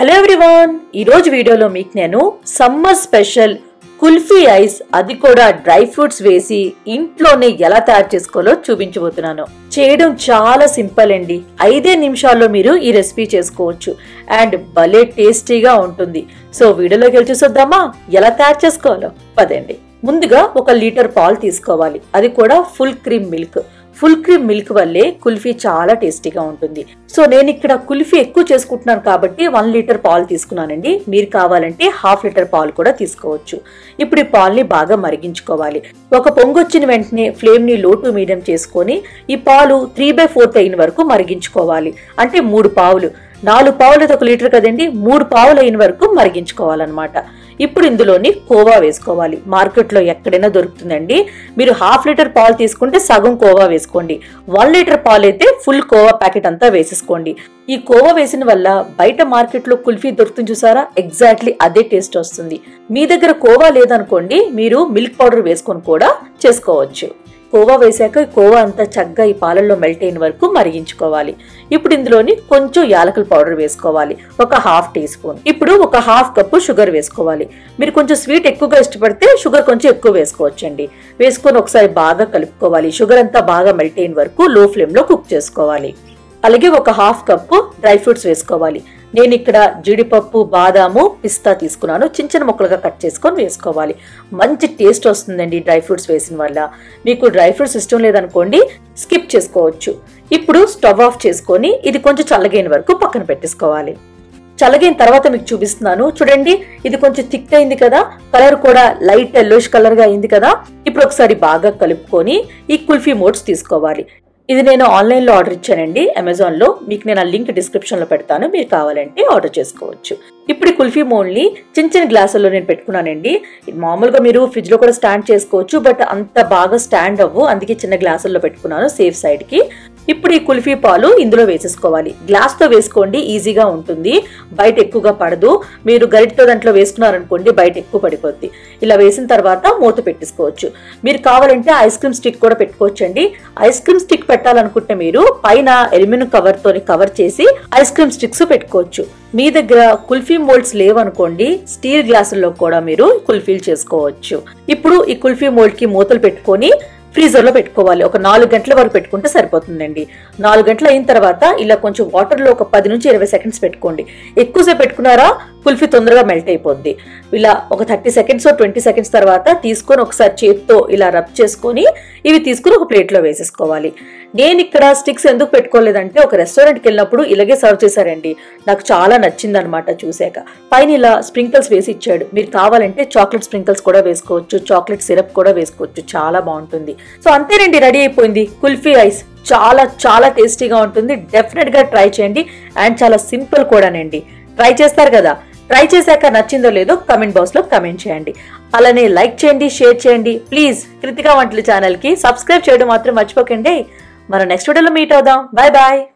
hello everyone ఈరోజు వీడియోలో మీకు నేను సమ్మర్ స్పెషల్ కుల్ఫీ ఐస్ అది కూడా డ్రై ఫ్రూట్స్ వేసి ఇంట్లోనే ఎలా తయారు చేసుకోవాలో చూపించబోతున్నాను చేయడం చాలా సింపుల్ అండి ఐదే నిమిషాల్లో మీరు ఈ రెసిపీ చేసుకోవచ్చు అండ్ భలే టేస్టీగా ఉంటుంది సో వీడియోలోకి వెళ్ళి చూసొద్దామా ఎలా తయారు చేసుకోవాలో పదండి ముందుగా ఒక లీటర్ పాలు తీసుకోవాలి అది కూడా full cream milk full cream milk వల్లే కుల్ఫీ చాలా టేస్టీగా ఉంటుంది సో నేను ఇక్కడ కుల్ఫీ ఎక్కువ చేసుకుంటున్నాను కాబట్టి వన్ లీటర్ పాలు తీసుకున్నానండి మీరు కావాలంటే హాఫ్ లీటర్ పాలు కూడా తీసుకోవచ్చు ఇప్పుడు ఈ పాల్ని బాగా మరిగించుకోవాలి ఒక పొంగు వచ్చిన వెంటనే ఫ్లేమ్ ని లో టు మీడియం చేసుకొని ఈ పాలు త్రీ బై ఫోర్త్ అయిన వరకు మరిగించుకోవాలి అంటే మూడు పావులు నాలుగు పావులు అయితే ఒక లీటర్ కదండి మూడు పావులు అయిన వరకు మరిగించుకోవాలన్నమాట ఇప్పుడు ఇందులోని కోవా వేసుకోవాలి మార్కెట్లో ఎక్కడైనా దొరుకుతుందండి మీరు హాఫ్ లీటర్ పాలు తీసుకుంటే సగం కోవా వేసుకోండి వన్ లీటర్ పాలు అయితే ఫుల్ కోవా ప్యాకెట్ అంతా వేసేసుకోండి ఈ కోవా వేసిన వల్ల బయట మార్కెట్లో కుల్ఫీ దొరుకుతుంది చూసారా ఎగ్జాక్ట్లీ అదే టేస్ట్ వస్తుంది మీ దగ్గర కోవా లేదనుకోండి మీరు మిల్క్ పౌడర్ వేసుకొని కూడా చేసుకోవచ్చు కోవా వేసాక ఈ కోవా అంతా చక్కగా ఈ పాలల్లో మెల్ట్ అయిన వరకు మరిగించుకోవాలి ఇప్పుడు ఇందులోని కొంచెం యాలకుల పౌడర్ వేసుకోవాలి ఒక హాఫ్ టీ స్పూన్ ఇప్పుడు ఒక హాఫ్ కప్పు షుగర్ వేసుకోవాలి మీరు కొంచెం స్వీట్ ఎక్కువగా ఇష్టపడితే షుగర్ కొంచెం ఎక్కువ వేసుకోవచ్చండి వేసుకొని ఒకసారి బాగా కలుపుకోవాలి షుగర్ అంతా బాగా మెల్ట్ అయిన వరకు లో ఫ్లేమ్ లో కుక్ చేసుకోవాలి అలాగే ఒక హాఫ్ కప్పు డ్రై ఫ్రూట్స్ వేసుకోవాలి నేను ఇక్కడ జీడిపప్పు బాదాము పిస్తా తీసుకున్నాను చిన్న చిన్న ముక్కలుగా కట్ చేసుకొని వేసుకోవాలి మంచి టేస్ట్ వస్తుందండి డ్రై ఫ్రూట్స్ వేసిన వల్ల మీకు డ్రై ఫ్రూట్స్ ఇష్టం లేదనుకోండి స్కిప్ చేసుకోవచ్చు ఇప్పుడు స్టవ్ ఆఫ్ చేసుకొని ఇది కొంచెం చల్లగైన వరకు పక్కన పెట్టేసుకోవాలి చల్లగైన తర్వాత మీకు చూపిస్తున్నాను చూడండి ఇది కొంచెం థిక్ అయింది కదా కలర్ కూడా లైట్ ఎల్లోష్ కలర్ గా అయింది కదా ఇప్పుడు ఒకసారి బాగా కలుపుకొని ఈ కుల్ఫీ మోడ్స్ తీసుకోవాలి ఇది నేను ఆన్లైన్ లో ఆర్డర్ ఇచ్చానండి అమెజాన్ లో మీకు నేను ఆ లింక్ డిస్క్రిప్షన్ లో పెడతాను మీరు కావాలంటే ఆర్డర్ చేసుకోవచ్చు ఇప్పుడు ఈ కుల్ఫీ మోల్ని చిన్న చిన్న గ్లాసుల్లో నేను పెట్టుకున్నానండి మామూలుగా మీరు ఫ్రిడ్జ్ లో కూడా స్టాండ్ చేసుకోవచ్చు బట్ అంత బాగా స్టాండ్ అవ్వు అందుకే చిన్న గ్లాసుల్లో పెట్టుకున్నాను సేఫ్ సైడ్ కి ఇప్పుడు ఈ కుల్ఫీ పాలు ఇందులో వేసేసుకోవాలి గ్లాస్ తో వేసుకోండి ఈజీగా ఉంటుంది బయట ఎక్కువగా పడదు మీరు గరిటతో దాంట్లో వేసుకున్నారనుకోండి బయట ఎక్కువ పడిపోద్ది ఇలా వేసిన తర్వాత మూత పెట్టేసుకోవచ్చు మీరు కావాలంటే ఐస్ క్రీమ్ స్టిక్ కూడా పెట్టుకోవచ్చండి ఐస్ క్రీమ్ స్టిక్ పెట్టాలనుకుంటే మీరు పైన ఎల్యూమినియం కవర్ తోని కవర్ చేసి ఐస్ క్రీమ్ స్టిక్స్ పెట్టుకోవచ్చు మీ దగ్గర కుల్ఫీ మోల్డ్స్ లేవనుకోండి స్టీల్ గ్లాసుల్లో కూడా మీరు కుల్ఫీలు చేసుకోవచ్చు ఇప్పుడు ఈ కుల్ఫీ మోల్డ్ కి మూతలు పెట్టుకొని ఫ్రీజర్ లో పెట్టుకోవాలి ఒక నాలుగు గంటల వరకు పెట్టుకుంటే సరిపోతుందండి నాలుగు గంటలు అయిన తర్వాత ఇలా కొంచెం వాటర్ లో ఒక పది నుంచి ఇరవై సెకండ్స్ పెట్టుకోండి ఎక్కువసేపు పెట్టుకున్నారా కుల్ఫీ తొందరగా మెల్ట్ అయిపోద్ది ఇలా ఒక థర్టీ సెకండ్స్ ట్వంటీ సెకండ్స్ తర్వాత తీసుకొని ఒకసారి చేత్తో ఇలా రబ్ చేసుకొని ఇవి తీసుకుని ఒక ప్లేట్ లో వేసేసుకోవాలి నేను ఇక్కడ స్టిక్స్ ఎందుకు పెట్టుకోలేదంటే ఒక రెస్టారెంట్కి వెళ్ళినప్పుడు ఇలాగే సర్వ్ చేశారండి నాకు చాలా నచ్చింది అనమాట చూసాక పైన ఇలా స్ప్రింకిల్స్ వేసి ఇచ్చాడు మీరు కావాలంటే చాక్లెట్ స్ప్రింకిల్స్ కూడా వేసుకోవచ్చు చాక్లెట్ సిరప్ కూడా వేసుకోవచ్చు చాలా బాగుంటుంది సో అంతేనండి రెడీ అయిపోయింది కుల్ఫీ ఐస్ చాలా చాలా టేస్టీగా ఉంటుంది డెఫినెట్ గా ట్రై చేయండి అండ్ చాలా సింపుల్ కూడానండి ట్రై చేస్తారు కదా ట్రై చేశాక నచ్చిందో లేదో కమెంట్ బాక్స్ లో కమెంట్ చేయండి అలానే లైక్ చేయండి షేర్ చేయండి ప్లీజ్ కృతికా వంటలు ఛానల్ కి సబ్స్క్రైబ్ చేయడం మాత్రం మర్చిపోకండి మనం నెక్స్ట్ వీడియోలో మీట్ అవుదాం బాయ్ బాయ్